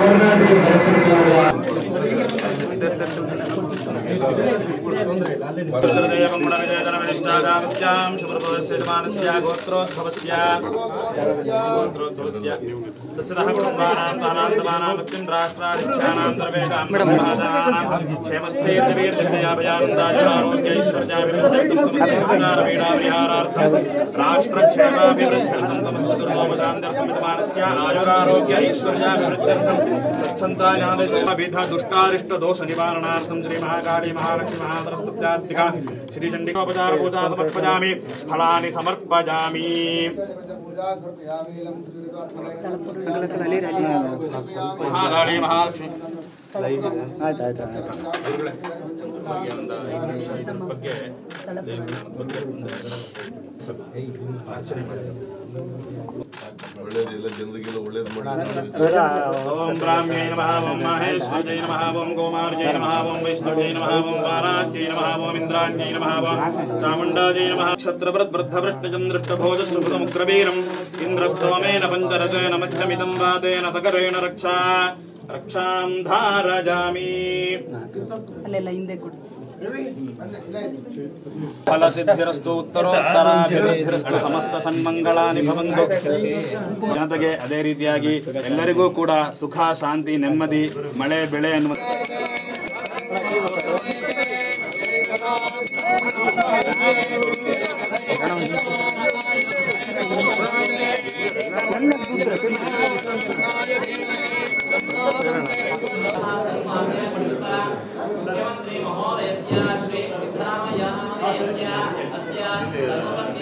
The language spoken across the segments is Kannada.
ಕರ್ನಾಟಕ ಭಾರತ ಸರ್ಕಾರ ಆಯುರಾರೋಗ್ಯ ಐಶ್ವರ್ಯಾಭಿವೃದ್ಧ್ಯರ್ಥಂ ಸತ್ಸಂತಾನಾದ ದುಷ್ಟಾರಿಷ್ಟ ದೋಷ ನಿವಾರಣಾರ್ಥಂ ಶ್ರೀ ಮಹಾಕಾಳಿ ಮಹಾಲಕ್ಷ್ಮಿ ಮಹಾಸರಸ್ವತ್ಯಾತ್ಮಿಕ ಶ್ರೀ ಚಂಡಿಕೋಪಚಾರ ಪೂಜಾ ಸಮರ್ಪಯಾಮಿ ಫಲಾನಿ ಸಮರ್ಪಯಾಮಿ ಮಹಾಕಾಳಿ ಮಹಾಲಕ್ಷ್ಮಿ ಬಗ್ಗೆ ಒಂದು ಐದು ನಿಮಿಷ ಇದ್ರ ಬಗ್ಗೆ ದೇವಸ್ಥಾನದ ಬಗ್ಗೆ ಒಂದು ಸ್ವಲ್ಪ ಅರ್ಚನೆ ಮಾಡಿ ಒಳ್ಳೇದಿಲ್ಲ ಜನರಿಗೆಲ್ಲ ಒಳ್ಳೇದು ಮಾಡಿ ಓಂ ಬ್ರಾಹ್ಮ್ಯೈ ನಮಃ ಓಂ ಮಹೇಶ್ವರಜೈ ನಮಃ ಓಂ ಗೋಮಾರ್ಜೈ ನಮಃ ಓಂ ವೈಷ್ಣವಜೈ ನಮಃ ಓಂ ವಾರಾಜ್ಯೈ ನಮಃ ಓಂ ಇಂದ್ರಾಣ್ಯೈ ನಮಃ ಓಂ ಚಾಮುಂಡಾಜೈ ನಮಃ ಕ್ಷತ್ರವೃದ್ವೃದ್ಧವೃಷ್ಟಜಂ ಸುಭೃತमुग्रवीरम् इन्द्रस्तोमेन पञ्चरसेन मध्यमिदं वातेन सकरेण रक्षा रक्षां धारयामि ಅಲ್ಲೆಲ್ಲ ಹಿಂದೆ ಕೊಡಿ ಫಲಸಿದ್ಧಿರಸ್ತು ಉತ್ತರೋತ್ತರಾಭಿವೃದ್ಧಿರಸ್ತು ಸಮಸ್ತ ಸನ್ಮಂಗಳಾನಿ ಭವಂತು ಜನತೆಗೆ ಅದೇ ರೀತಿಯಾಗಿ ಎಲ್ಲರಿಗೂ ಕೂಡ ಸುಖ ಶಾಂತಿ ನೆಮ್ಮದಿ ಮಳೆ ಬೆಳೆ ಅನ್ನುವ मुख्यमंत्री महोदयस्य श्री सिद्धरामय्य महोदयस्य अस्य धर्मपत्नी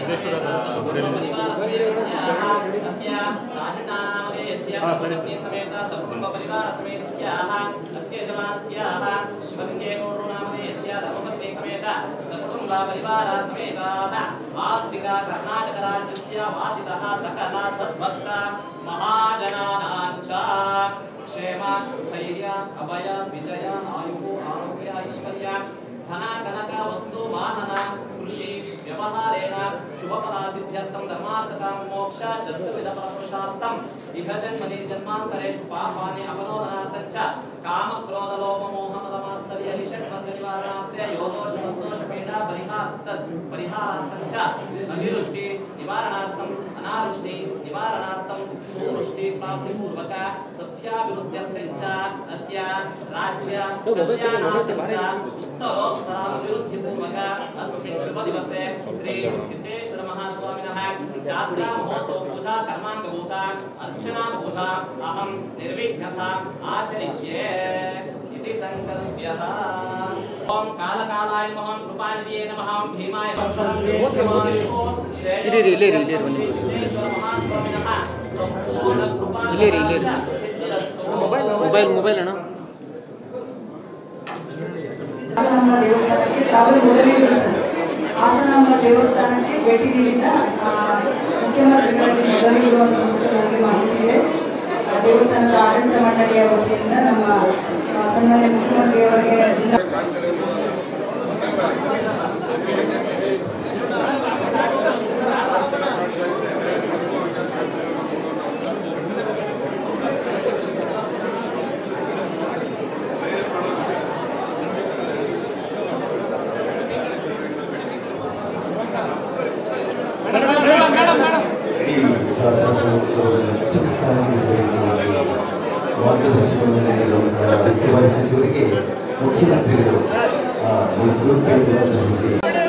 समेत अस्य राजनामधेयस्य पत्नी समेत सकुटुम्ब परिवार समेतस्याः अस्य जवानस्याः शिवलिङ्गे गौरवनामधेयस्य धर्मपत्नी समेत सकुटुम्ब परिवार समेताः आस्तिका कर्णाटक राज्यस्य वासितः सकल सद्भक्त महाजनानां च क्षेम स्थैर्य अभय विजय आयु आरोग्य ऐश्वर्य धन कनक वस्तु वाहन कृषि व्यवहारेण शुभफला सिद्ध्यर्थं धर्मार्थकाम मोक्ष चतुर्विध फलपुरुषार्थम् इह जन्मनि जन्मान्तरेषु पापानि अपनोदनार्थं च काम क्रोध लोभ मोह मद मात्सर्य रिषड्वर्ग निवारणार्थे यो दोष मद्दोष पीडा परिहार्थ परिहारार्थं च अभिरुष्टि निवारणार्थम् अनावृष्टि निवारणार्थं सुवृष्टि प्राप्तिपूर्वक सस्याभिवृद्ध्यर्थं च अस्य राज्य कल्याणार्थं च उत्तरोत्तराभिवृद्धिपूर्वक अस्मिन् शुभदिवसे श्री सिद्धेश्वर महास्वामिनः जात्रा महोत्सव पूजा कर्माङ्गभूता अर्चना पूजा अहं निर्विघ्नता आचरिष्ये इति सङ्कल्प्यः ॐ कालकालाय नमः कृपानिधये नमः ॐ भीमाय नमः ಇರಿ, ಇರಿ, ಇರಿ, ಇರಿ, ಬನ್ನಿ. ಇಲ್ಲಿರಿ, ಇಲ್ಲಿರಿ. ಮೊಬೈಲ್ ಮೊಬೈಲ್ ಅಣ್ಣ ಹಾಸನಾಂಬ ದೇವಸ್ಥಾನಕ್ಕೆ ತಾವೇ ಮೊದಲಿಗರು ಸರ್ ಹಾಸನಾಂಬ ದೇವಸ್ಥಾನಕ್ಕೆ ಭೇಟಿ ನೀಡಿದ ಆ, ಮುಖ್ಯಮಂತ್ರಿಗಳಲ್ಲಿ ಮೊದಲಿಗರು ಅಂತ ನನಗೆ ಮಾಹಿತಿ ಇದೆ ಆ, ದೇವಸ್ಥಾನದ ಆಡಳಿತ ಮಂಡಳಿಯ ವತಿಯಿಂದ ನಮ್ಮ ಆ, ಸನ್ಮಾನ್ಯ ಮುಖ್ಯಮಂತ್ರಿಯವರಿಗೆ ಜಿಲ್ಲಾ ಇಡೀ ಜಾತ್ರಾ ಮಹೋತ್ಸವವನ್ನು ಅಚ್ಚುಕಟ್ಟಾಗಿ ನಿರ್ವಹಿಸುವಲ್ಲಿ ಮಾರ್ಗದರ್ಶನವನ್ನು ನೀಡಿರುವಂತಹ ಉಸ್ತುವಾರಿ ಸಚಿವರಿಗೆ ಮುಖ್ಯಮಂತ್ರಿಗಳು ಆ, ಮೈಸೂರು ಪೇಟೆಯನ್ನು ವಹಿಸಿ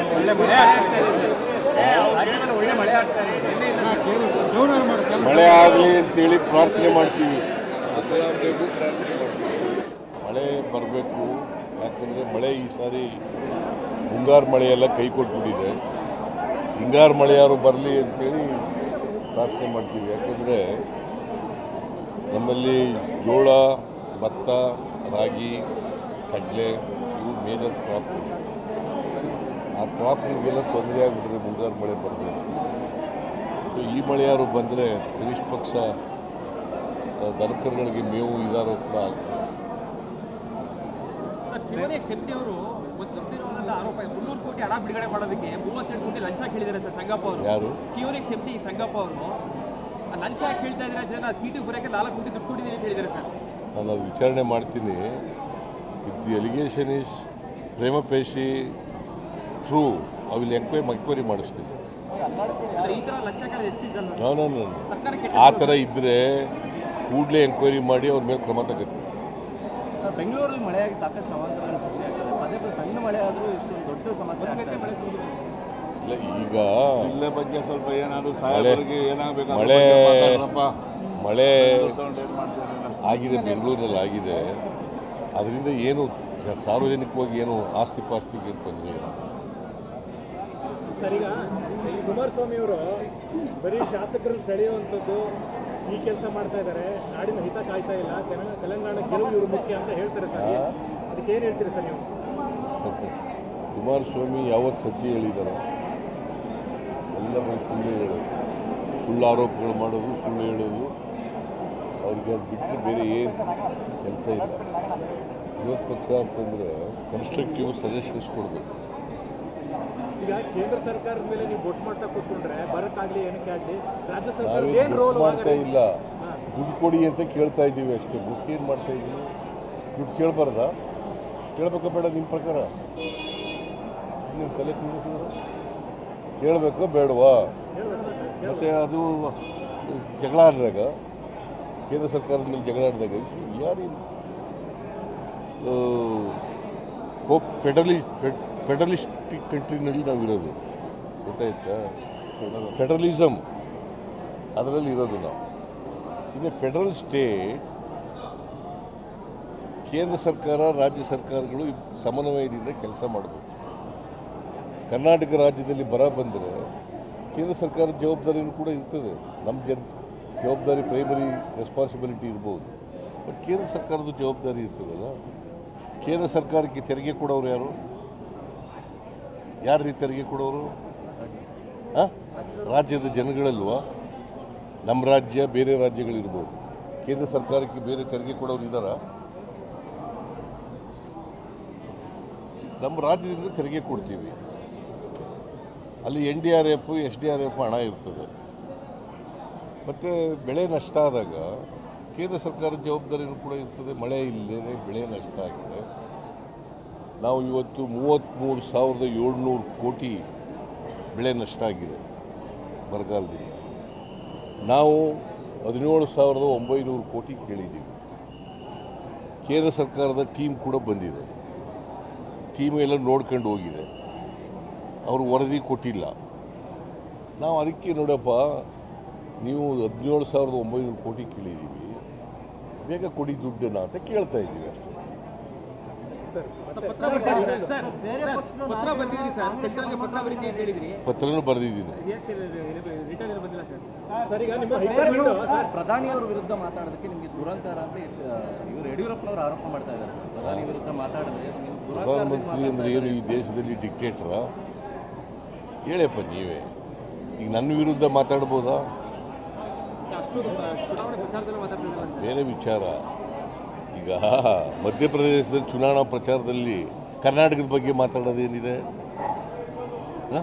ಮಳೆ ಆಗಲಿ ಅಂತೇಳಿ ಪ್ರಾರ್ಥನೆ ಮಾಡ್ತೀವಿ ದಸರಾಗೂ ಪ್ರಾರ್ಥನೆ ಮಾಡ್ತೀವಿ ಮಳೆ ಬರಬೇಕು ಯಾಕಂದರೆ ಮಳೆ ಈ ಸಾರಿ ಮುಂಗಾರು ಮಳೆಯೆಲ್ಲ ಕೈ ಕೊಟ್ಬಿಟ್ಟಿದೆ ಹಿಂಗಾರು ಮಳೆಯಾರು ಬರಲಿ ಅಂತೇಳಿ ಪ್ರಾರ್ಥನೆ ಮಾಡ್ತೀವಿ ಯಾಕಂದರೆ ನಮ್ಮಲ್ಲಿ ಜೋಳ ಭತ್ತ ರಾಗಿ ಕಡಲೆ ಇವು ಮೇಜರ್ ಕ್ರಾಪ್ ಆ ಕ್ರಾಪ್ಗಳಿಗೆಲ್ಲ ತೊಂದರೆ ಆಗಿಬಿಟ್ಟಿದೆ ಮುಂಗಾರು ಮಳೆ ಬರಬೇಕು ಸೊ ಈ ಮಳೆಯಾರು ಬಂದರೆ ಕನಿಷ್ಠ ಪಕ್ಷ ಆ, ದನಕರುಗಳಿಗೆ ಮೇವು ಇದಾರೋ ಕೂಡ ಆಗ್ತದೆ ಸರ್ ಕಿವನೆ ಶೆಟ್ಟಿ ಅವರು ಒಂದು ಗಂಭೀರವಾದ ಆರೋಪ ಮುನ್ನೂರು ಕೋಟಿ ಹಣ ಬಿಡುಗಡೆ ಮಾಡೋದಕ್ಕೆ ಮೂವತ್ತೆರಡು ಕೋಟಿ ಲಂಚ ಕೇಳಿದ್ದಾರೆ ಸರ್ ಸಂಗಪ್ಪ ಅವರು ಯಾರು ಕಿವನಿಗೆ ಶೆಟ್ಟಿ ಸಂಗಪ್ಪ ಅವರು ಆ ಲಂಚ ಕೇಳ್ತಾ ಇದ್ರೆ ಜನ ಸೀಟು ಬರೋಕ್ಕೆ ನಾಲ್ಕು ಕೋಟಿ ದುಡ್ಡು ಕೊಟ್ಟಿದ್ದೀನಿ ಅಂತ ಹೇಳಿದ್ದಾರೆ ಸರ್ ನಾನು ಅದು ವಿಚಾರಣೆ ಮಾಡ್ತೀನಿ if the allegation is prima facie true I will enquiry enquiry ಮಾಡಿಸ್ತೀನಿ ಅಂದ್ರೆ ಈ ತರ ಲಂಚ ಕೇಳಿದ್ರೆ ಎಷ್ಟಿದ್ದಲ್ಲ ನಾನು ನಾನು ಸರ್ಕಾರಕ್ಕೆ ಆ ಥರ ಇದ್ದರೆ ಕೂಡಲೇ ಎಂಕ್ವೈರಿ ಮಾಡಿ ಅವ್ರ ಮೇಲೆ ಕ್ರಮ ತಗೋತೀನಿ ಸರ್ ಬೆಂಗಳೂರಲ್ಲಿ ಮಳೆಯಾಗಿ ಸಾಕಷ್ಟು ಅವಾಂತರಗಳು ಸೃಷ್ಟಿಯಾಗ್ತದೆ ಪದೇ ಪದೇ ಸಣ್ಣ ಮಳೆ ಆದರೂ ಇಷ್ಟೊಂದು ದೊಡ್ಡ ಸಮಸ್ಯೆ ಆಗ್ತಾ ಇದೆ. ಮಳೆ ಸುರಿದು ಇಲ್ಲ ಈಗ ಜಿಲ್ಲೆ ಬಗ್ಗೆ ಸ್ವಲ್ಪ ಏನಾದ್ರು ಮಳೆ ಸಾಹೇಬರಿಗೆ ಏನಾಗಬೇಕು ಮಳೆ ಮಾತಾಡ್ರಪ್ಪ ಮಳೆ ತಗೊಂಡು ಏನ್ ಮಾಡ್ತೀರಿ ಆಗಿದೆ ಬೆಂಗಳೂರಲ್ಲಿ ಆಗಿದೆ ಅದರಿಂದ ಏನು ಜ- ಸಾರ್ವಜನಿಕವಾಗಿ ಏನು ಆಸ್ತಿ ಪಾಸ್ತಿಗೆ ಏನು ತೊಂದರೆ ಇಲ್ಲ ಸರ್ ಈಗ ಈ ಕುಮಾರಸ್ವಾಮಿ ಅವರು ಬರೀ ಶಾಸಕರನ್ನು ಸೆಳೆಯುವಂಥದ್ದು ಈ ಕೆಲಸ ಮಾಡ್ತಾ ಇದ್ದಾರೆ ನಾಡಿನ ಹಿತ ಕಾಯ್ತಾ ಇಲ್ಲ ತೆಲಂಗಾಣ ತೆಲಂಗಾಣ ಗೆಲುವು ಇವರು ಮುಖ್ಯ ಅಂತ ಹೇಳ್ತಾರೆ ಸರ್ ಅದಕ್ಕೆ ಏನು ಹೇಳ್ತೀರಿ ಸರ್ ನೀವು ಕುಮಾರಸ್ವಾಮಿ ಯಾವತ್ತು ಸತ್ಯ ಹೇಳಿದ್ದಾರೆ ಎಲ್ಲ ಬರೀ ಸುಳ್ಳು ಹೇಳೋದು ಸುಳ್ಳು ಆರೋಪಗಳು ಮಾಡೋದು ಸುಳ್ಳು ಹೇಳೋದು ಅವ್ರಿಗೆ ಅದು ಬಿಟ್ಟರೆ ಬೇರೆ ಏನು ಕೆಲಸ ಇಲ್ಲ ವಿರೋಧ ಪಕ್ಷ ಅಂತಂದರೆ ಕನ್ಸ್ಟ್ರಕ್ಟಿವ್ ಸಜೆಷನ್ಸ್ ಕೊಡಬೇಕು ಈಗ ಕೇಂದ್ರ ಸರ್ಕಾರದ ಮೇಲೆ ನೀವು ಬೊಟ್ಟು ಮಾಡ್ತಾ ಕೂತ್ಕೊಂಡ್ರೆ ಬರಕ್ಕಾಗ್ಲಿ ಏನಕ್ಕೆ ಆಗಲಿ ರಾಜ್ಯ ಸರ್ಕಾರ ನಾವೇ ಏನು ರೋಲ್ ಮಾಡ್ತಾ ಇಲ್ಲ ದುಡ್ಡು ಕೊಡಿ ಅಂತ ಕೇಳ್ತಾ ಇದ್ದೀವಿ ಅಷ್ಟೇ ದುಡ್ಡು ಏನು ಮಾಡ್ತಾ ಇದ್ದೀವಿ ದುಡ್ಡು ಕೇಳಬಾರ್ದ ಕೇಳಬೇಕಾ ಬೇಡ ನಿಮ್ಮ ಪ್ರಕಾರ ನಿಮ್ಮ ತಲೆ ಕೂಡಿಸಿದ್ರು ಕೇಳಬೇಕು ಬೇಡವಾ ಮತ್ತು ಅದು ಜಗಳ ಆಡಿದಾಗ ಕೇಂದ್ರ ಸರ್ಕಾರದ ಮೇಲೆ ಜಗಳ ಆಡಿದಾಗ ಯಾರು ಫೆಡರಲಿಸ್ಟ್ ಫೆಡರಲಿಸ್ಟಿಕ್ ಕಂಟ್ರಿನಲ್ಲಿ ನಾವು ಇರೋದು ಗೊತ್ತಾಯ್ತಾ ಫೆಡರಲಿಸಮ್ ಅದರಲ್ಲಿ ಇರೋದು ನಾವು ಇನ್ನು ಫೆಡರಲ್ ಸ್ಟೇಟ್ ಕೇಂದ್ರ ಸರ್ಕಾರ ರಾಜ್ಯ ಸರ್ಕಾರಗಳು ಸಮನ್ವಯದಿಂದ ಕೆಲಸ ಮಾಡಬೇಕು ಕರ್ನಾಟಕ ರಾಜ್ಯದಲ್ಲಿ ಬರ ಬಂದರೆ ಕೇಂದ್ರ ಸರ್ಕಾರದ ಜವಾಬ್ದಾರಿನೂ ಕೂಡ ಇರ್ತದೆ ನಮ್ಮ ಜನ ಜವಾಬ್ದಾರಿ ಪ್ರೈಮರಿ ರೆಸ್ಪಾನ್ಸಿಬಿಲಿಟಿ ಇರ್ಬೋದು ಬಟ್ ಕೇಂದ್ರ ಸರ್ಕಾರದ ಜವಾಬ್ದಾರಿ ಇರ್ತದಲ್ಲ ಕೇಂದ್ರ ಸರ್ಕಾರಕ್ಕೆ ತೆರಿಗೆ ಕೊಡೋರು ಯಾರು ಯಾರು ರೀ ತೆರಿಗೆ ಕೊಡೋರು ಆ? ರಾಜ್ಯದ ಜನಗಳಲ್ವಾ ನಮ್ಮ ರಾಜ್ಯ ಬೇರೆ ರಾಜ್ಯಗಳಿರ್ಬೋದು ಕೇಂದ್ರ ಸರ್ಕಾರಕ್ಕೆ ಬೇರೆ ತೆರಿಗೆ ಕೊಡೋರು ಇದ್ದಾರಾ ನಮ್ಮ ರಾಜ್ಯದಿಂದ ತೆರಿಗೆ ಕೊಡ್ತೀವಿ ಅಲ್ಲಿ N D R F S D R F ಹಣ ಇರ್ತದೆ ಮತ್ತು ಬೆಳೆ ನಷ್ಟ ಆದಾಗ ಕೇಂದ್ರ ಸರ್ಕಾರದ ಜವಾಬ್ದಾರಿನೂ ಕೂಡ ಇರ್ತದೆ ಮಳೆ ಇಲ್ಲದೇ ಬೆಳೆ ನಷ್ಟ ಆಗಿದೆ ನಾವು ಇವತ್ತು ಮೂವತ್ತ್ಮೂರು ಸಾವಿರದ ಏಳ್ನೂರು ಕೋಟಿ ಬೆಳೆ ನಷ್ಟ ಆಗಿದೆ ಬರಗಾಲದಿಂದ ನಾವು ಹದಿನೇಳು ಸಾವಿರದ ಒಂಬೈನೂರು ಕೋಟಿ ಕೇಳಿದ್ದೀವಿ ಕೇಂದ್ರ ಸರ್ಕಾರದ ಟೀಮ್ ಕೂಡ ಬಂದಿದೆ ಟೀಮ್ ಎಲ್ಲ ನೋಡ್ಕೊಂಡು ಹೋಗಿದೆ ಅವರು ವರದಿ ಕೊಟ್ಟಿಲ್ಲ ನಾವು ಅದಕ್ಕೆ ನೋಡಪ್ಪ ನೀವು ಹದಿನೇಳು ಸಾವಿರದ ಒಂಬೈನೂರು ಕೋಟಿ ಕೇಳಿದ್ದೀವಿ ಬೇಗ ಕೊಡಿ ದುಡ್ಡನ್ನ ಅಂತ ಕೇಳ್ತಾ ಇದ್ದೀವಿ ಅಷ್ಟೇ ಪತ್ರ ಬರ್ದಿದ್ದೀರಿ ಸರ್ ಸರ್ ಪತ್ರ ಬರ್ದಿದ್ದೀರಿ ಸರ್ ಸೆಂಟ್ರಲ್ಗೆ ಪತ್ರ ಬರೀತಿ ಅಂತ ಹೇಳಿದ್ರಿ ಪತ್ರನೂ ಬರೆದಿದ್ದೀನಿ ರಿಟರ್ನ್ ಏನು ಬಂದಿಲ್ಲ ಸರ್ ಸರ್ ಈಗ ನಿಮ್ಮ ಹೈಕಮಾಂಡ್ ಸರ್ ಪ್ರಧಾನಿಯವರ ವಿರುದ್ಧ ಮಾತಾಡೋದಕ್ಕೆ ನಿಮಗೆ ದುರಂಕಾರ ಅಂತ ಇವರು ಯಡಿಯೂರಪ್ಪನವರು ಆರೋಪ ಮಾಡ್ತಾ ಇದ್ದಾರೆ ಸರ್ ಪ್ರಧಾನಿ ವಿರುದ್ಧ ಮಾತಾಡಿದ್ರೆ ನೀವು ದುರಂಕಾರ ಪ್ರಧಾನಮಂತ್ರಿ ಅಂದರೆ ಏನು ಈ ದೇಶದಲ್ಲಿ ಡಿಕ್ಟೇಟ್ರಾ ಹೇಳಪ್ಪ ನೀವೇ ಈಗ ನನ್ನ ವಿರುದ್ಧ ಮಾತಾಡ್ಬೋದಾ ಅಷ್ಟು ಚುನಾವಣೆ ಪ್ರಚಾರದಲ್ಲಿ ಮಾತಾಡ್ತಿದ್ದಾರೆ ಬೇರೆ ವಿಚಾರ ಈಗ ಮಧ್ಯಪ್ರದೇಶದಲ್ಲಿ ಚುನಾವಣಾ ಪ್ರಚಾರದಲ್ಲಿ ಕರ್ನಾಟಕದ ಬಗ್ಗೆ ಮಾತಾಡೋದೇನಿದೆ ಹ?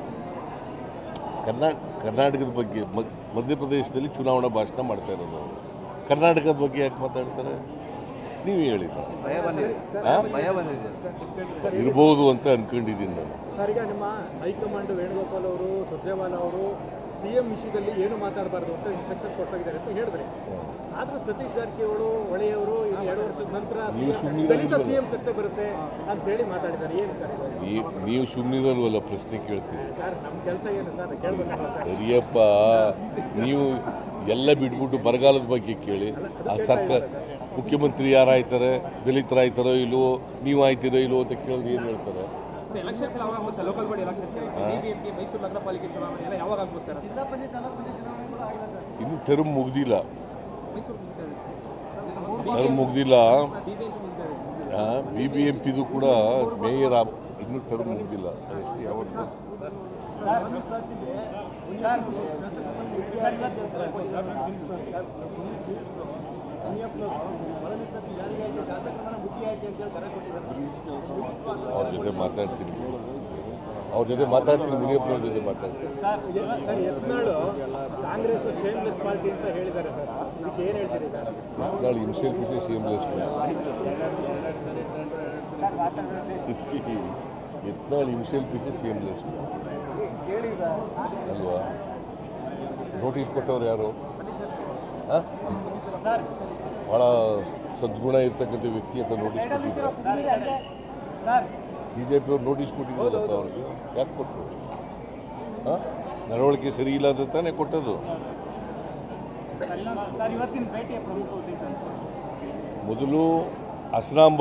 ಕರ್ನಾ ಕರ್ನಾಟಕದ ಬಗ್ಗೆ ಮ- ಮಧ್ಯಪ್ರದೇಶದಲ್ಲಿ ಚುನಾವಣಾ ಭಾಷಣ ಮಾಡ್ತಾ ಇರೋದು ಅವರು ಕರ್ನಾಟಕದ ಬಗ್ಗೆ ಯಾಕೆ ಮಾತಾಡ್ತಾರೆ ನೀವು ಹೇಳಿ ಭಯ ಬಂದಿದೆ ಹಾ? ಭಯ ಬಂದಿದೆ ಇರ್ಬೋದು ಅಂತ ಅನ್ಕೊಂಡಿದ್ದೀನಿ ನಾನು ಸರ್ ಈಗ ನಿಮ್ಮ ಹೈಕಮಾಂಡ್ ವೇಣುಗೋಪಾಲ್ ಅವರು ಸುರ್ಜೇವಾಲಾ ಅವರು ಸಿ ಎಂ ವಿಷಯದಲ್ಲಿ ಏನು ಮಾತಾಡಬಾರ್ದು ಅಂತ ಇನ್ಸ್ಟ್ರಕ್ಷನ್ ಕೊಟ್ಟೋಗಿದ್ದಾರೆ ಅಂತ ಹೇಳಿದ್ರೆ ಆದ್ರೂ ಸತೀಶ್ ಜಾರಕಿಹೊಳಿ ಹೊಳೆಯವರು ಇನ್ನು ಎರಡು ವರ್ಷದ ನಂತರ ನೀವು CM ಸುಮ್ನಿರಿ ದಲಿತ ಅಲ್ವಲ್ಲ? ಸಿಎಂ ಚರ್ಚೆ ಬರುತ್ತೆ ಅಂತ ಹೇಳಿ ಮಾತಾಡಿದ್ದಾರೆ ಏನು ಸರ್ ಇದು? ನೀವು ನೀವು ಸುಮ್ಮನಿರಲ್ವಲ್ಲ ಪ್ರಶ್ನೆ ಕೇಳ್ತೀರಿ ಸರ್ ನಮ್ಮ ಕೆಲಸ ಏನು ಸರ್ ಕೇಳ್ಬೇಕಲ್ಲ ಸರ್ ಸರಿಯಪ್ಪ ನೀವು ಎಲ್ಲ ಬಿಟ್ಬಿಟ್ಟು ಬರಗಾಲದ ಬಗ್ಗೆ ಕೇಳಿ ಆ ಸರ್ಕಾರ ಮುಖ್ಯಮಂತ್ರಿ ಯಾರಾಯ್ತಾರೆ ದಲಿತರಾಯ್ತಾರೋ ಇಲ್ವೋ ನೀವು ಆಯ್ತಿರೋ ಇಲ್ವೋ ಅಂತ ಕೇಳಿದ್ರೆ ಏನು ಹೇಳ್ತಾರೆ ಎಲೆಕ್ಷನ್ಸ್ ಎಲ್ಲ ಯಾವಾಗ ಆಗ್ಬೋದು sir local body elections BBMP Mysuru ನಗರ ಪಾಲಿಕೆ ಚುನಾವಣೆ ಎಲ್ಲ ಯಾವಾಗ ಆಗ್ಬೋದು ಸರ್ ಇನ್ನು ಟರ್ಮ್ ಮುಗ್ದಿಲ್ಲ ಮೈಸೂರು ಟರ್ಮ್ ಮುಗ್ದಿಲ್ಲ ಬಿಬಿಎಂಪಿ ಮುಗಿದಿದೆ ಬಿ ಬಿ ಎಂ ಪಿದು ಕೂಡ ಮೇಯರ್ ಆ- ಇನ್ನೂ ಟರ್ಮ್ ಮುಗ್ದಿಲ್ಲ ಅದೆಷ್ಟು ಯಾವತ್ತು ಅವ್ರ ಜೊತೆ ಮಾತಾಡ್ತೀನಿ ಅವ್ರ ಜೊತೆ ಮಾತಾಡ್ತೀನಿ ಮುನಿಯಪ್ಪನವ್ರ ಜೊತೆ ಮಾತಾಡ್ತೀನಿ sir sir Yatnal Congress shameless party ಅಂತ ಹೇಳಿದ್ದಾರೆ ಸರ್ ಇದಕ್ಕೆ ಏನು ಹೇಳ್ತೀರಿ ಸರ್ ನಾಳೆ ಹಿಂಸೆ ಪಿಸೆ ಸಿ ಎಂ ಯತ್ನಾಳ್ ಹಿಂಸೆಲ್ ಪಿಸಿ ಸಿ ಎಂ ಅಲ್ವಾ ನೋಟಿಸ್ ಕೊಟ್ಟವ್ರು ಯಾರು ಆ? ಬಹಳ ಸದ್ಗುಣ ಇರ್ತಕ್ಕಂಥ ವ್ಯಕ್ತಿ ಅಂತ ನೋಟಿಸ್ ಕೊಟ್ಟಿದ್ರು ಬಿ ಜೆ ಪಿಯವ್ರು ನೋಟಿಸ್ ಕೊಟ್ಟಿದ್ರಲ್ಲಪ್ಪ ಅವ್ರಿಗೆ ಯಾಕೆ ಕೊಟ್ಟರು ಹಾಂ ನಡವಳಿಕೆ ಸರಿ ಇಲ್ಲ ಅಂತ ತಾನೇ ಕೊಟ್ಟದ್ದು ಸರ್ ಇವತ್ತಿನ ಭೇಟಿಯ ಪ್ರಮುಖ ಉದ್ದೇಶ ಮೊದಲು ಅಸ್ನಾಂಬ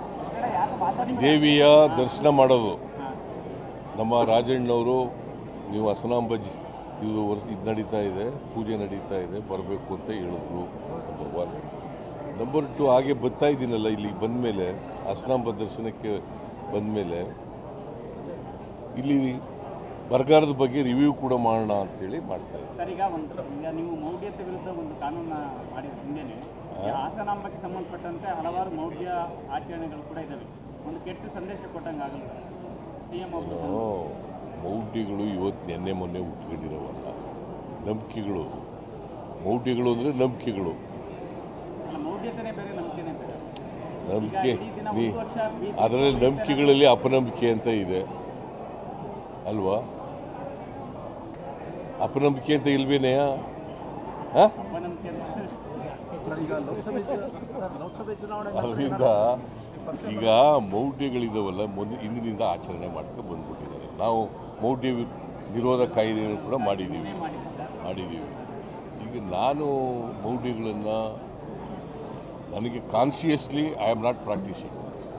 ದೇವಿಯ ದರ್ಶನ ಮಾಡೋದು ನಮ್ಮ ರಾಜಣ್ಣವರು ನೀವು ಅಸ್ನಾಂಬ ಜಿ ಇದು ವರ್ಷ ಇದು ನಡೀತಾ ಇದೆ ಪೂಜೆ ನಡೀತಾ ಇದೆ ಬರಬೇಕು ಅಂತ ಹೇಳಿದ್ರು ನಂಬರ್ ಒನ್ ನಂಬರ್ ಟು ಹಾಗೆ ಬರ್ತಾ ಇದ್ದೀನಲ್ಲ ಇಲ್ಲಿ ಬಂದ ಮೇಲೆ ಅಸ್ನಾಂಬ ದರ್ಶನಕ್ಕೆ ಬಂದ ಮೇಲೆ ಇಲ್ಲಿ ಬರಗಾಲದ ಬಗ್ಗೆ ರಿವ್ಯೂ ಕೂಡ ಮಾಡೋಣ ಅಂತೇಳಿ ಮಾಡ್ತಾ ಇದ್ದೀನಿ ಸರ್ ಈಗ ಒಂದು ಈಗ ನೀವು ಮೌಢ್ಯತೆ ವಿರುದ್ಧ ಒಂದು ಕಾನೂನ ಮಾಡಿದ ಹಿಂದೆನೆ ಈ ಹಾಸನಾಂಬಕ್ಕೆ ಸಂಬಂಧಪಟ್ಟಂತೆ ಹಲವಾರು ಮೌಢ್ಯ ಆಚರಣೆಗಳು ಕೂಡ ಇದ್ದಾವೆ ಒಂದು ಕೆಟ್ಟ ಸಂದೇಶ ಕೊಟ್ಟಂಗೆ ಆಗಲ್ಲ ಸಿ ಎಂ ಒಬ್ಬರು ಏನೋ ಮೌಢ್ಯಗಳು ಇವತ್ತು ನೆನ್ನೆ ಮೊನ್ನೆ ಹುಟ್ಕೊಂಡಿರೋವಲ್ಲ ನಂಬಿಕೆಗಳು ಮೌಢ್ಯಗಳು ಅಂದರೆ ನಂಬಿಕೆಗಳು ಅಲ್ಲ ಮೌಢ್ಯತೆನೇ ಬೇರೆ ನಂಬಿಕೆನೇ ಬೇರೆ ನಂಬಿಕೆ ಇಡೀ ದಿನ ನೀ ಒಂದು ವರ್ಷ ಬಿ- ಅದರಲ್ಲಿ ನಂಬಿಕೆಗಳಲ್ಲಿ ಅಪನಂಬಿಕೆ ಅಂತ ಇದೆ ಅಲ್ವಾ ಅಪನಂಬಿಕೆ ಅಂತ ಇಲ್ವೇನೆಯಾ ಹಾಂ ಅಪನಂಬಿಕೆ ಅಂತ ಅದರಿಂದ ಈಗ ಮೌಢ್ಯಗಳಿದಾವಲ್ಲ ಮೊದಲು ಇಂದಿನಿಂದ ಆಚರಣೆ ಮಾಡ್ಕೊಂಡು ಬಂದ್ಬಿಟ್ಟಿದ್ದಾರೆ ನಾವು ಮೌಢ್ಯ ವಿ- ನಿರೋಧ ಕಾಯ್ದೆಯನ್ನು ಕೂಡ ಮಾಡಿದ್ದೀವಿ ಮಾಡಿದ್ದೀವಿ ಈಗ ನಾನು ಮೌಢ್ಯಗಳನ್ನು ನನಗೆ consciously I am not practising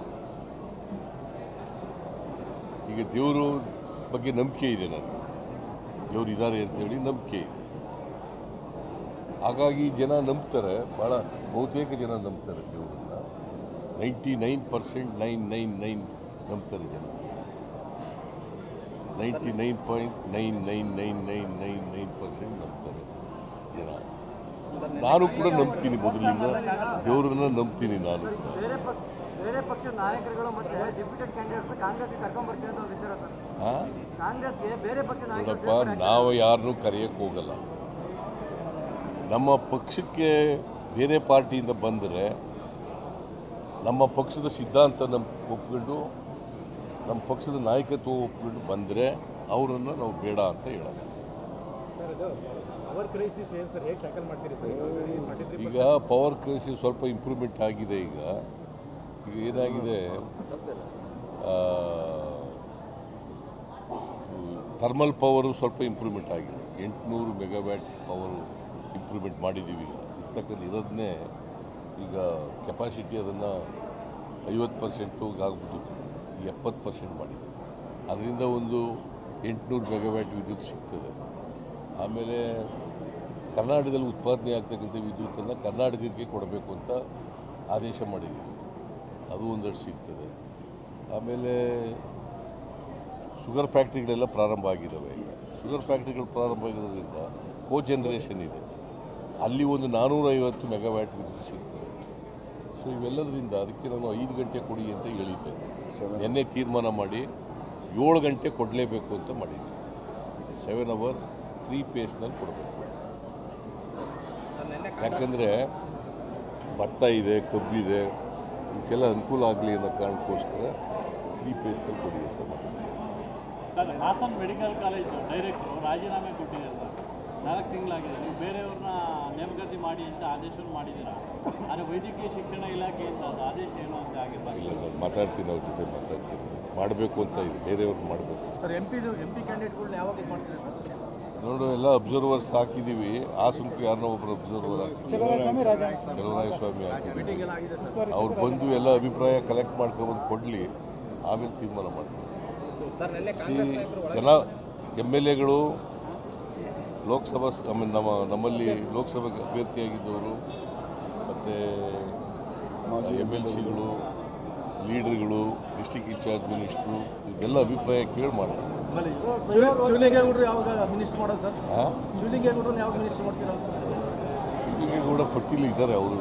ಈಗ ದೇವರು ಬಗ್ಗೆ ನಂಬಿಕೆ ಇದೆ ನನಗೆ ದೇವ್ರು ಇದ್ದಾರೆ ಅಂತೇಳಿ ನಂಬಿಕೆ ಇದೆ ಹಾಗಾಗಿ ಜನ ನಂಬ್ತಾರೆ ಭಾಳ ಬಹುತೇಕ ಜನ ನಂಬ್ತಾರೆ ದೇವರನ್ನ ninety nine percent nine nine nine ನಂಬ್ತಾರೆ ಜನ ninety nine point nine nine nine nine nine nine percent ನಂಬ್ತಾರೆ ಜನ ನಾನು ಕೂಡ ನಂಬ್ತೀನಿ ಮೊದಲಿಂದ ದೇವರನ್ನ ನಂಬ್ತೀನಿ ನಾನು ಕೂಡ ಬೇರೆ ಪಕ್ಷ ಬೇರೆ ಪಕ್ಷದ ನಾಯಕರುಗಳು ಮತ್ತೆ ಡೆಪ್ಯೂಟೆಡ್ ಕ್ಯಾಂಡಿಡೇಟ್ಸ್ ಕಾಂಗ್ರೆಸ್ಗೆ ಕರ್ಕೊಂಡ್ ಬರ್ತೀನಿ ಅಂತ ಒಂದು ವಿಚಾರ ಸರ್ ಹಾಂ ಕಾಂಗ್ರೆಸ್ಗೆ ಬೇರೆ ಪಕ್ಷದ ನಾಯಕರು ನೋಡಪ್ಪ ನಾವು ಯಾರನ್ನೂ ಕರೆಯೋಕ್ಕೆ ಹೋಗಲ್ಲ ನಮ್ಮ ಪಕ್ಷಕ್ಕೆ ಬೇರೆ ಪಾರ್ಟಿಯಿಂದ ಬಂದರೆ ನಮ್ಮ ಪಕ್ಷದ ಸಿದ್ಧಾಂತ ನಮ್ಮ ಒಪ್ಕೊಂಡು ನಮ್ಮ ಪಕ್ಷದ ನಾಯಕತ್ವ ಒಪ್ಕೊಂಡು ಬಂದರೆ ಅವರನ್ನು ನಾವು ಬೇಡ ಅಂತ ಹೇಳೋಣ ಸರ್ ಅದು ಅವರ್ ಕ್ರೈಸಿಸ್ ಏನು ಸರ್ ಹೇಗೆ ಟ್ಯಾಕಲ್ ಮಾಡ್ತೀರಿ ಸರ್ ಫಾರ್ಟಿ ತ್ರೀ ಈಗ ಪವರ್ ಕ್ರೈಸಿಸ್ ಸ್ವಲ್ಪ ಇಂಪ್ರೂವ್ಮೆಂಟ್ ಆಗಿದೆ ಈಗ ಈಗ ಏನಾಗಿದೆ ಥರ್ಮಲ್ ಪವರು ಸ್ವಲ್ಪ ಇಂಪ್ರೂವ್ಮೆಂಟ್ ಆಗಿದೆ ಎಂಟುನೂರು ಮೆಗಾವ್ಯಾಟ್ ಪವರು ಇಂಪ್ರೂವ್ಮೆಂಟ್ ಮಾಡಿದ್ದೀವಿ ಈಗ ಇರ್ತಕ್ಕಂಥ ಇರೋದನ್ನೇ ಈಗ ಕೆಪಾಸಿಟಿ ಅದನ್ನು ಐವತ್ತು ಪರ್ಸೆಂಟು ಆಗ್ಬಿಟ್ಟಿತ್ತು ಈಗ ಎಪ್ಪತ್ತು ಪರ್ಸೆಂಟ್ ಮಾಡಿದ್ದೀವಿ ಅದರಿಂದ ಒಂದು ಎಂಟುನೂರು ಮೆಗಾವ್ಯಾಟ್ ವಿದ್ಯುತ್ ಸಿಗ್ತದೆ ಆಮೇಲೆ ಕರ್ನಾಟಕದಲ್ಲಿ ಉತ್ಪಾದನೆ ಆಗ್ತಕ್ಕಂಥ ವಿದ್ಯುತ್ತನ್ನು ಕರ್ನಾಟಕಕ್ಕೆ ಕೊಡಬೇಕು ಅಂತ ಆದೇಶ ಮಾಡಿದ್ದೀವಿ ಅದು ಒಂದಷ್ಟು ಸಿಗ್ತದೆ ಆಮೇಲೆ ಶುಗರ್ ಫ್ಯಾಕ್ಟ್ರಿಗಳೆಲ್ಲ ಪ್ರಾರಂಭ ಆಗಿದ್ದಾವೆ ಈಗ ಶುಗರ್ ಫ್ಯಾಕ್ಟ್ರಿಗಳು ಪ್ರಾರಂಭ ಆಗಿರೋದ್ರಿಂದ ಕೋ ಜನ್ರೇಷನ್ ಇದೆ ಅಲ್ಲಿ ಒಂದು ನಾನ್ನೂರೈವತ್ತು ಮೆಗಾವ್ಯಾಟ್ ವಿದ್ಯುತ್ ಸಿಗ್ತದೆ ಸೊ ಇವೆಲ್ಲದರಿಂದ ಅದಕ್ಕೆ ನಾನು ಐದು ಗಂಟೆ ಕೊಡಿ ಅಂತ ಹೇಳಿದ್ದೆ ನಿನ್ನೆ ತೀರ್ಮಾನ ಮಾಡಿ ಏಳು ಗಂಟೆ ಕೊಡಲೇಬೇಕು ಅಂತ ಮಾಡಿದ್ದೆ ಸೆವೆನ್ ಅವರ್ಸ್ ತ್ರೀ ಪೇಸ್ನಲ್ಲಿ ಕೊಡಬೇಕು ಯಾಕಂದರೆ ಭತ್ತ ಇದೆ ಕಬ್ಬಿದೆ ಇವಕ್ಕೆಲ್ಲ ಅನುಕೂಲ ಆಗಲಿ ಅನ್ನೋ ಕಾರಣಕ್ಕೋಸ್ಕರ ತ್ರೀ ಪೇಸ್ನಲ್ಲಿ ಕೊಡಿ ಅಂತ ಮಾಡಿದ್ದೆ sir Hassan medical college director ರಾಜೀನಾಮೆ ಕೊಟ್ಟಿದ್ದಾರೆ ಸರ್ ನಾಲ್ಕು ತಿಂಗಳಾಗಿದೆ ನೀವು ಬೇರೆಯವ್ರನ್ನ ನೇಮಕಾತಿ ಮಾಡಿ ಅಂತ ಆದೇಶವನ್ನು ಮಾಡಿದ್ದೀರಾ ಆದರೆ ವೈದ್ಯಕೀಯ ಶಿಕ್ಷಣ ಇಲಾಖೆಯಿಂದ ಅದು ಆದೇಶ ಏನು ಅಂತ ಇಲ್ಲ ಆಗಿರಲಿಲ್ಲ ನಾನು ಮಾತಾಡ್ತೀನಿ ಅವ್ರ ಜೊತೆ ಮಾತಾಡ್ತೀನಿ ಮಾಡಬೇಕು ಅಂತ ಇದೆ ಬೇರೆಯವ್ರು ಮಾಡಬೇಕು sir M P M P ಕ್ಯಾಂಡಿಡೇಟ್ಗಳನ್ನ ಯಾವಾಗ ಇದು ಮಾಡ್ತೀರಾ ಸರ್ ನೋಡು ಎಲ್ಲ ಅಬ್ಸರ್ವರ್ಸ್ ಹಾಕಿದ್ದೀವಿ ಆ ಸುಂಕ ಯಾರನ್ನೋ ಒಬ್ಬರು ಅಬ್ಸರ್ವರ್ ಹಾಕಿದ್ದೀವಿ ಚಲರಾಯ ಸ್ವಾಮಿ ಹಾಕಿದ್ದೀವಿ ಅವ್ರು ಬಂದು ಎಲ್ಲ ಅಭಿಪ್ರಾಯ ಕಲೆಕ್ಟ್ ಮಾಡ್ಕೊಬಂದು ಕೊಡಲಿ ಆಮೇಲೆ ತೀರ್ಮಾನ ಮಾಡ್ತೀವಿ ಸಿ ಜನ ಎಮ್ ಎಲ್ ಎಗಳು ಲೋಕಸಭಾ ಸ- I mean ನಮ್ಮ ನಮ್ಮಲ್ಲಿ ಲೋಕಸಭೆಗೆ ಅಭ್ಯರ್ಥಿಯಾಗಿದ್ದವರು ಮತ್ತು ಎಮ್ ಎಲ್ ಸಿಗಳು ಲೀಡರ್ಗಳು ಡಿಸ್ಟಿಕ್ ಇನ್ಚಾರ್ಜ್ ಮಿನಿಸ್ಟ್ರು ಇದೆಲ್ಲ ಅಭಿಪ್ರಾಯ ಕೇಳಿ ಮಾಡ್ತಾರೆ ಶಿವಲಿಂಗೇಗೌಡರು ಯಾವಾಗ ಮಿನಿಸ್ಟರ್ ಮಾಡೋದು ಸರ್ ಹಾಂ ಶಿವಲಿಂಗೇಗೌಡರನ್ನ ಯಾವಾಗ ಮಿನಿಸ್ಟರ್ ಮಾಡ್ತೀರಾ ಶಿವಲಿಂಗೇಗೌಡ ಪಟ್ಟಿಲಿ ಇದ್ದಾರೆ ಅವರು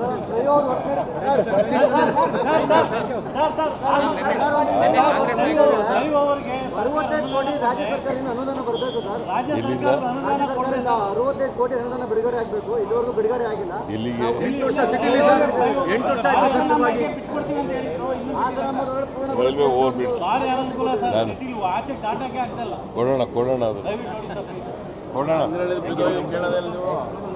ಅರವತ್ತೈದು ಕೋಟಿ ರಾಜ್ಯ ಸರ್ಕಾರದಿಂದ ಅನುದಾನ ಬರಬೇಕು ಸರ್ ಎಲ್ಲಿಂದ ರಾಜ್ಯ ಸರ್ಕಾರದಿಂದ ಅರವತ್ತೈದು ಕೋಟಿ ಅನುದಾನ ಬಿಡುಗಡೆ ಆಗಬೇಕು ಇದುವರೆಗೂ ಬಿಡುಗಡೆ ಆಗಿಲ್ಲ ಎಲ್ಲಿಗೆ ಆಶ್ರಮಗಳು ಪೂರ್ಣ ರೈಲ್ವೆ ಓವರ್ ಬ್ರಿಡ್ಜ್ ಭಾರಿ ಅನುಕೂಲ ಸರ್ ನಾನು ಸಿಟಿಲಿ ಆಚೆ ದಾಟಕ್ಕೆ ಆಗ್ತಲ್ಲ ಕೊಡೋಣ ಕೊಡೋಣ ಅದು ದಯವಿಟ್ಟು ನೋಡಿ ಸರ್ ಕೊಡೋಣ